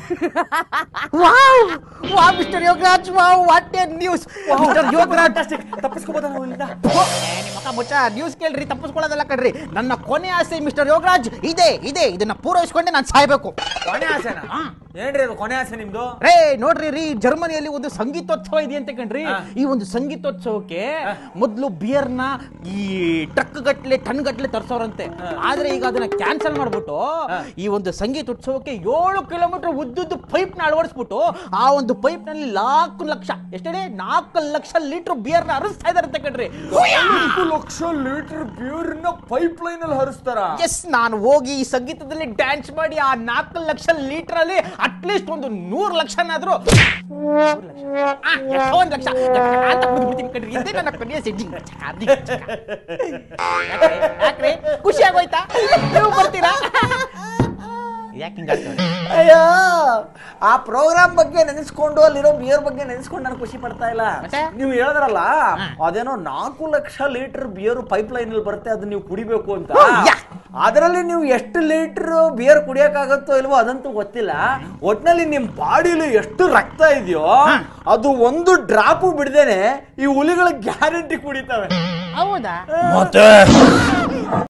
Wow ವಾ mister Yograj wow what a news mister Yograj ತಪ್ಪಿಸ್ಕೋಬೋದ ನಾವು ಇಲ್ಲಿಂದ ನಿಮ್ಮ ಮಕ್ಕ ಮುಚ್ಚ ನ್ಯೂಸ್ ಕೇಳ್ರಿ ತಪ್ಪಿಸ್ಕೊಳ್ಳೋದಲ್ಲ ಕಣ್ರಿ ನನ್ನ ಕೊನೆ ಆಸೆ ಮಿಸ್ಟರ್ ಯೋಗರಾಜ್ ಇದೆ ಇದೆ ಇದನ್ನ ಪೂರೈಸ್ಕೊಂಡೆ ನಾನು ಸಾಯ್ಬೇಕು ಕೊನೆ ಆಸೆನಾ ಹಾ. ಏನ್ರಿ ಅದು ಕೊನೆ ಆಸೆ ನಿಮ್ದು ರೇ ನೋಡ್ರಿ ರೀ ಜರ್ಮನಿಯಲ್ಲಿ ಒಂದು ಸಂಗೀತೋತ್ಸವ ಇದೆ ಅಂತ ಕಣ್ರಿ ಹಾ. ಈ ಒಂದು ಸಂಗೀತೋತ್ಸವಕ್ಕೆ ಮೊದಲು ಬಿಯರ್ನ ಈ ಟ್ರಕ್ ಗಟ್ಲೆ ಟನ್ ಗಟ್ಲೆ ತರ್ಸೋರಂತೆ ಆದ್ರೆ ಈಗ ಅದನ್ನ ಕ್ಯಾನ್ಸಲ್ ಮಾಡ್ಬಿಟ್ಟು ಈ ಒಂದು ಸಂಗೀತೋತ್ಸವಕ್ಕೆ ಏಳು ಕಿಲೋಮೀಟರ್ ಉದ್ದುದ್ದು ಪೈಪ್ ನ ಅಳವಡಿಸ್ಬಿಟ್ಟು ಆ ಒಂದು ಪೈಪ್ ನಲ್ಲಿ ನಾಲ್ಕು ಲಕ್ಷ ಎಷ್ಟೇ ನಾಲ್ಕು ಲಕ್ಷ ಲೀಟರ್ ಬಿಯರ್ ನ ಹರಿಸ್ತಾ ಇದಾರೆ ಕಣ್ರಿ ನಾಲ್ಕು ಲಕ್ಷ ಲೀಟರ್ ಬ್ಯೂರ್ನ ಪೈಪ್ ಲೈನ್ ಅಲ್ಲಿ ಹರಿಸ್ತಾರ ಎಸ್ ನಾನು ಹೋಗಿ ಈ ಸಂಗೀತದಲ್ಲಿ ಡ್ಯಾನ್ಸ್ ಮಾಡಿ ಆ ನಾಲ್ಕು ಲಕ್ಷ ಲೀಟರ್ ಅಲ್ಲಿ ಅಟ್ಲೀಸ್ಟ್ ಒಂದು ನೂರು ಲಕ್ಷನಾದ್ರೂ ನೂರು ಲಕ್ಷ? ಆ, ಎಷ್ಟೋ ಒಂದ್ ಲಕ್ಷ ಅಂತ ಕುಡ್ದ್ಬಿಡ್ತೀನಿ ಕಣ್ರಿ ಇದೇ ನನ್ನ ಕೊನೆಯ ಸಿಡ್ಡಿ ಯಾಕ್ರೆ? ಯಾಕ್ರೆ? ಖುಷಿ ಆಗೋಯ್ತಾ ನೀವು ಬರ್ತೀರಾ ಯಾಕೆ ಹಿಂಗಾಡ್ತಾರೆ ಅಯ್ಯೋ ಆ ಪ್ರೋಗ್ರಾಮ್ ಬಗ್ಗೆ ನೆನೆಸ್ಕೊಂಡು ಅಲ್ಲಿರೋ ಬಿಯರ್ ಬಗ್ಗೆ ನೆನೆಸ್ಕೊಂಡು ನಾನು ಖುಷಿ ಪಡ್ತಾ ಇಲ್ಲ ಮತ್ತೆ? ನೀವು ಹೇಳಿದ್ರಲ್ಲ ಹಾ. ಅದೇನೋ ನಾಲ್ಕು lakh litre beer pipeline ಅಲ್ಲಿ ಬರುತ್ತೆ ಅದನ್ನ ನೀವು ಕುಡಿಬೇಕು ಅಂತ ಓ, ಯಾ. ಅದರಲ್ಲಿ ನೀವು ಎಷ್ಟು ಲೀಟರ್ ಬಿಯರ್ ಕುಡಿಯಕ್ಕಾಗತ್ತೋ ಇಲ್ವೋ ಅದಂತೂ ಗೊತ್ತಿಲ್ಲ ಒಟ್ನಲ್ಲಿ ನಿಮ್ ಬಾಡಿಲಿ ಎಷ್ಟು ರಕ್ತ ಇದೆಯೋ ಅದು ಒಂದು ಡ್ರಾಪು ಬಿಡ್ದೇನೆ ಈ ಹುಲಿಗಳ ಗ್ಯಾರಂಟಿ ಕುಡಿತವೆ ಹೌದಾ ಮತ್ತೆ